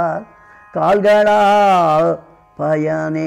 ಕಾಲ್ಗಳ ಪಯನೇ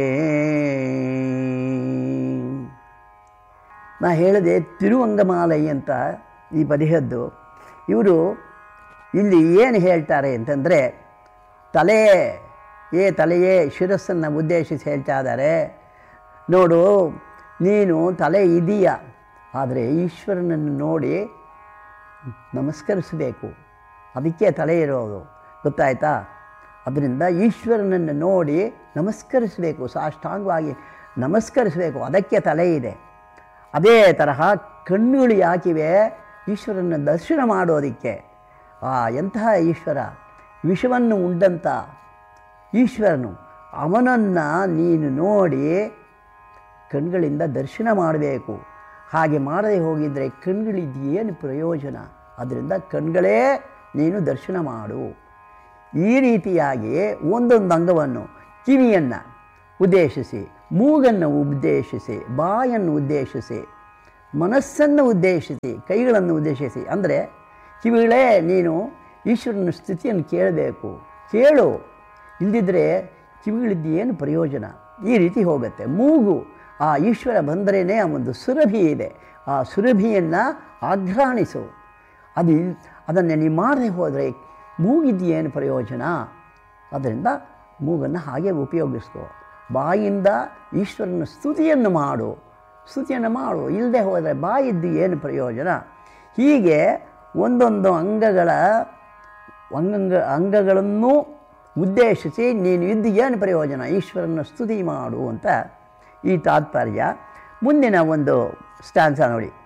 ನಾ ಹೇಳಿದೆ ತಿರುವಂಗಮಾಲೈ ಅಂತ ಈ ಬದಿಹದ್ದು ಇವರು ಇಲ್ಲಿ ಏನು ಹೇಳ್ತಾರೆ ಅಂತಂದರೆ ತಲೆ ಏ ತಲೆಯೇ ಶಿರಸ್ಸನ್ನು ಉದ್ದೇಶಿಸಿ ಹೇಳ್ತಾ ಇದ್ದಾರೆ ನೋಡು ನೀನು ತಲೆ ಇದೆಯಾ ಆದರೆ ಈಶ್ವರನನ್ನು ನೋಡಿ ನಮಸ್ಕರಿಸಬೇಕು ಅದಕ್ಕೆ ತಲೆ ಇರೋದು ಗೊತ್ತಾಯ್ತಾ ಅದರಿಂದ ಈಶ್ವರನನ್ನು ನೋಡಿ ನಮಸ್ಕರಿಸಬೇಕು ಸಾಷ್ಟಾಂಗವಾಗಿ ನಮಸ್ಕರಿಸಬೇಕು ಅದಕ್ಕೆ ತಲೆ ಇದೆ ಅದೇ ತರಹ ಕಣ್ಣುಗಳು ಯಾಕಿವೆ ಈಶ್ವರನ ದರ್ಶನ ಮಾಡೋದಕ್ಕೆ ಆ ಎಂತಹ ಈಶ್ವರ ವಿಷವನ್ನು ಉಂಡಂಥ ಈಶ್ವರನು ಅವನನ್ನು ನೀನು ನೋಡಿ ಕಣ್ಗಳಿಂದ ದರ್ಶನ ಮಾಡಬೇಕು ಹಾಗೆ ಮಾಡದೆ ಹೋಗಿದ್ದರೆ ಕಣ್ಗಳಿದ್ದು ಏನು ಪ್ರಯೋಜನ ಅದರಿಂದ ಕಣ್ಗಳೇ ನೀನು ದರ್ಶನ ಮಾಡು ಈ ರೀತಿಯಾಗಿ ಒಂದೊಂದು ಅಂಗವನ್ನು ಕಿವಿಯನ್ನು ಉದ್ದೇಶಿಸಿ ಮೂಗನ್ನು ಉದ್ದೇಶಿಸಿ ಬಾಯನ್ನು ಉದ್ದೇಶಿಸಿ ಮನಸ್ಸನ್ನು ಉದ್ದೇಶಿಸಿ ಕೈಗಳನ್ನು ಉದ್ದೇಶಿಸಿ ಅಂದರೆ ಕಿವಿಗಳೇ ನೀನು ಈಶ್ವರನ ಸ್ಥಿತಿಯನ್ನು ಕೇಳಬೇಕು ಕೇಳು ಇಲ್ಲದಿದ್ದರೆ ಕಿವಿಗಳಿದ್ದು ಏನು ಪ್ರಯೋಜನ ಈ ರೀತಿ ಹೋಗುತ್ತೆ ಮೂಗು ಆ ಈಶ್ವರ ಬಂದರೇ ಆ ಒಂದು ಸುರಭಿ ಇದೆ ಆ ಸುರಭಿಯನ್ನು ಆಘ್ರಾಣಿಸು ಅದು ಇಲ್- ಅದನ್ನು ನೀವು ಮಾಡದೆ ಹೋದರೆ ಮೂಗಿದ್ದು ಏನು ಪ್ರಯೋಜನ ಅದರಿಂದ ಮೂಗನ್ನು ಹಾಗೆ ಉಪಯೋಗಿಸ್ಕೋ ಬಾಯಿಂದ ಈಶ್ವರನ ಸ್ತುತಿಯನ್ನು ಮಾಡು ಸ್ತುತಿಯನ್ನು ಮಾಡು ಇಲ್ಲದೆ ಹೋದರೆ ಬಾಯಿದ್ದು ಏನು ಪ್ರಯೋಜನ ಹೀಗೆ ಒಂದೊಂದು ಅಂಗಗಳ ಅಂಗಂಗ ಅಂಗಗಳನ್ನು ಉದ್ದೇಶಿಸಿ ನೀನು ಇದ್ದು ಏನು ಪ್ರಯೋಜನ ಈಶ್ವರನ ಸ್ತುತಿ ಮಾಡು ಅಂತ ಈ ತಾತ್ಪರ್ಯ ಮುಂದಿನ ಒಂದು ಸ್ಟ್ಯಾನ್ಸ ನೋಡಿ